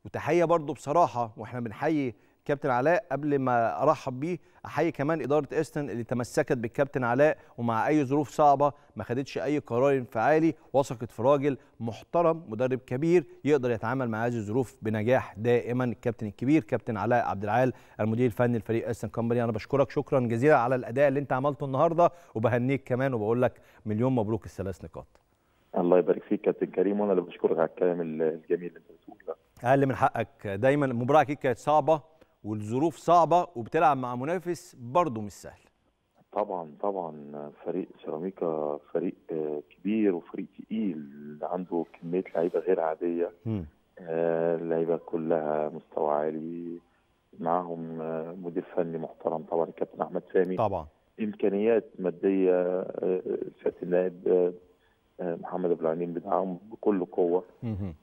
وتحيه برضو بصراحه واحنا بنحيي كابتن علاء قبل ما ارحب بيه احيي كمان اداره استن اللي تمسكت بالكابتن علاء ومع اي ظروف صعبه ما خدتش اي قرار انفعالي وثقت في راجل محترم مدرب كبير يقدر يتعامل مع هذه الظروف بنجاح دائما الكابتن الكبير كابتن علاء عبد العال المدير الفني لفريق استن كومباني انا بشكرك شكرا جزيلا على الاداء اللي انت عملته النهارده وبهنيك كمان وبقول لك مليون مبروك الثلاث نقاط الله يبارك فيك كابتن كريم وانا اللي بشكرك على الكلام الجميل اللي انت بتقوله ده اقل من حقك دايما المباراه اكيد كانت صعبه والظروف صعبه وبتلعب مع منافس برضه مش سهل طبعا طبعا فريق سيراميكا فريق آه، كبير وفريق تقيل عنده كميه لعيبه غير عاديه مم. آه، اللعيبه كلها مستوى عالي معاهم آه، مدير فني محترم طبعا الكابتن احمد سامي طبعا امكانيات ماديه آه، سياده النائب آه، آه، محمد ابو العنين بتاعهم بكل قوه مهم.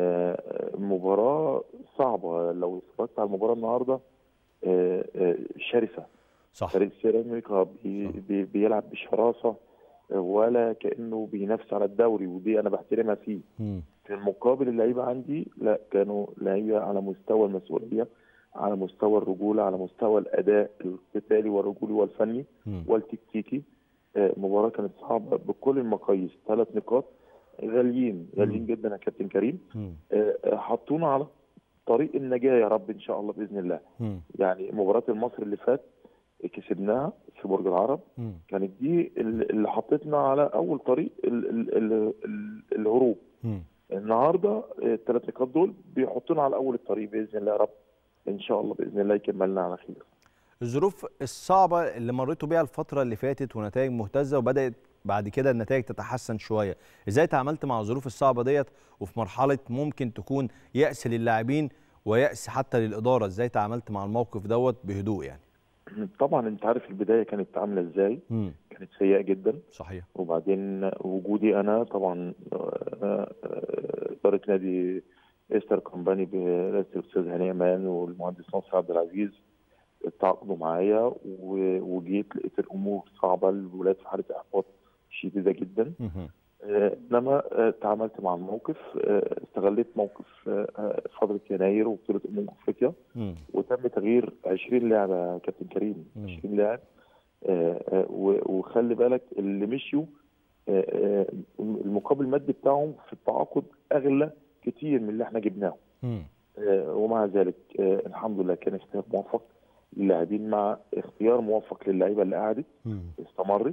آه، مباراة صعبة لو اتفرجت على المباراة النهاردة آه، آه، شرسة صح فريق سيراميكا بي صح. بي بيلعب بشراسة آه، ولا كأنه بينافس على الدوري ودي أنا بحترمها فيه مم. في المقابل اللعيبة عندي لا كانوا لعيبة على مستوى المسؤولية على مستوى الرجولة على مستوى الأداء القتالي والرجولي والفني مم. والتكتيكي آه، مباراة كانت صعبة بكل المقاييس ثلاث نقاط غاليين غاليين مم. جدا يا كابتن كريم مم. آه، آه، حطونا على طريق النجاة يا رب إن شاء الله بإذن الله مم. يعني مباراة المصري اللي فات كسبناها في برج العرب مم. كانت دي اللي اللي حطتنا على أول طريق ال ال ال ال الهروب مم. النهاردة الثلاث نقاط دول بيحطونا على أول الطريق بإذن الله يا رب إن شاء الله بإذن الله يكملنا على خير الظروف الصعبة اللي مريتوا بيها الفترة اللي فاتت ونتائج مهتزة وبدأت بعد كده النتائج تتحسن شوية ازاي تعاملت مع الظروف الصعبة ديت وفي مرحلة ممكن تكون يأس للاعبين ويأس حتى للإدارة ازاي تعاملت مع الموقف دوت بهدوء يعني طبعا أنت عارف البداية كانت عاملة إزاي مم. كانت سيئة جدا صحيح وبعدين وجودي انا طبعا آه، آه، اداره نادي استر كومباني برئاسه الاستاذ هاني امان والمهندس ناصر عبد العزيز تعاقدوا معايا و- وجيت لقيت الامور صعبه الولاد في حاله احباط شديده جدا مهم. آه، انما آه، تعاملت مع الموقف آه، استغليت موقف آه، آه، فتره يناير وبطوله امم افريقيا مم. وتم تغيير 20 لاعب يا كابتن كريم مم. 20 لاعب آه، آه، و- وخلي بالك اللي مشيوا آه، آه، المقابل المادي بتاعهم في التعاقد اغلى كتير من اللي احنا جبناه مم. آه، ومع ذلك آه، الحمد لله كان اختيار موفق للاعبين مع اختيار موفق للعيبه اللي قعدت مم. استمرت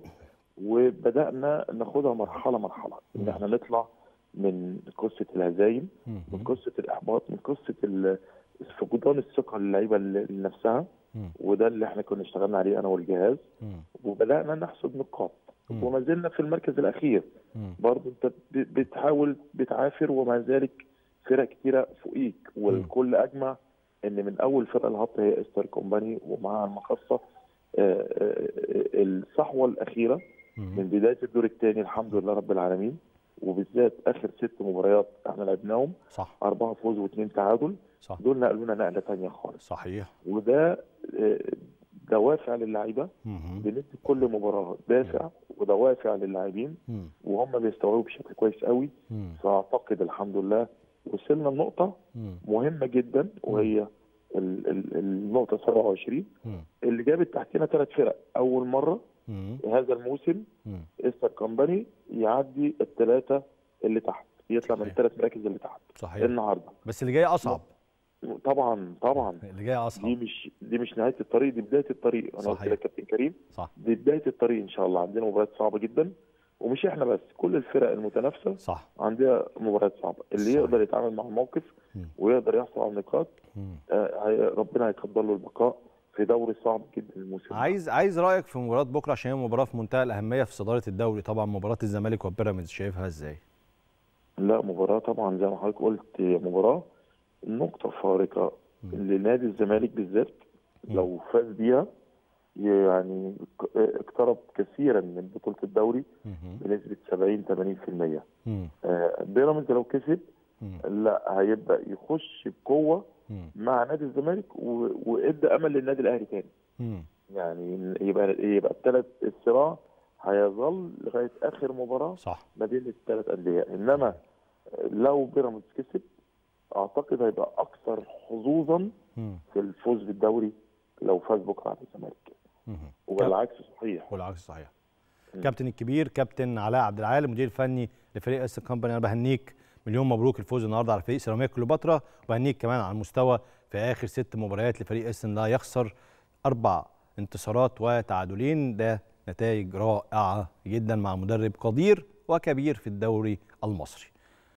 وبدانا ناخدها مرحله مرحله ان مم. احنا نطلع من قصه الهزايم من مم. قصه الاحباط من قصه ال- فقدان الثقه للعيبه اللي- لنفسها مم. وده اللي احنا كنا اشتغلنا عليه انا والجهاز مم. وبدانا نحصد نقاط مم. وما زلنا في المركز الاخير مم. برضه انت ب- بتحاول بتعافر ومع ذلك فرق كتيره فوقيك والكل اجمع ان من اول فرقه الهبط هي استر كومباني ومعها المخصه آه، آه، الصحوه الاخيره من مم. بدايه الدور الثاني الحمد لله رب العالمين وبالذات اخر ست مباريات احنا لعبناهم صح اربعه فوز واثنين تعادل صح دول نقلونا نقله ثانيه خالص صحيح وده آه، دوافع للعيبه مم. بندي كل مباراه دافع ودوافع للاعبين مم. وهم بيستوعبوا بشكل كويس قوي مم. فاعتقد الحمد لله وصلنا لنقطه مم. مهمه جدا وهي ال- ال- النقطه 27 مم. اللي جابت تحتنا ثلاث فرق اول مره مم. هذا الموسم مم. استر كومباني يعدي الثلاثه اللي تحت يطلع من صحيح. الثلاث مراكز اللي تحت صحيح النهارده بس اللي جاي أصعب طبعا طبعا اللي جاي دي أصعب مش دي مش نهايه الطريق دي بدايه الطريق انا قلت صحيح. لك كابتن كريم صح دي بدايه الطريق ان شاء الله عندنا مباريات صعبه جدا ومش احنا بس كل الفرق المتنافسه صح عندها مباريات صعبه اللي صحيح. يقدر يتعامل مع الموقف مم. ويقدر يحصل على النقاط مم. آه، هي- ربنا هيقدر له البقاء في دوري صعب جدا الموسم ده. عايز عايز رايك في مباراه بكره عشان هي مباراه في منتهى الاهميه في صداره الدوري طبعا مباراه الزمالك وبيراميدز شايفها ازاي لا مباراه طبعا زي ما حضرتك قلت هي مباراه نقطه فارقه مم. لنادي الزمالك بالذات مم. لو فاز بيها يعني ك- اقترب كثيرا من بطوله الدوري مهم. بنسبه 70 80% مم. آه، بيراميدز لو كسب مم. لا هيبدا يخش بقوه مم. مع نادي الزمالك و- وادى امل للنادي الاهلي تاني مم. يعني يبقى يبقى الثلاث الصراع هيظل لغايه اخر مباراه صح ما بين الثلاث انديه انما لو بيراميدز كسب اعتقد هيبقى اكثر حظوظا مم. في الفوز بالدوري لو فاز بكره على الزمالك مم. والعكس صحيح والعكس صحيح مم. كابتن الكبير كابتن علاء عبد العال المدير الفني لفريق اس كومباني انا بهنيك مليون مبروك الفوز النهارده على فريق سيراميكا كليوباترا وبهنيك كمان على المستوى في اخر ست مباريات لفريق اس لا يخسر اربع انتصارات وتعادلين ده نتائج رائعه جدا مع مدرب قدير وكبير في الدوري المصري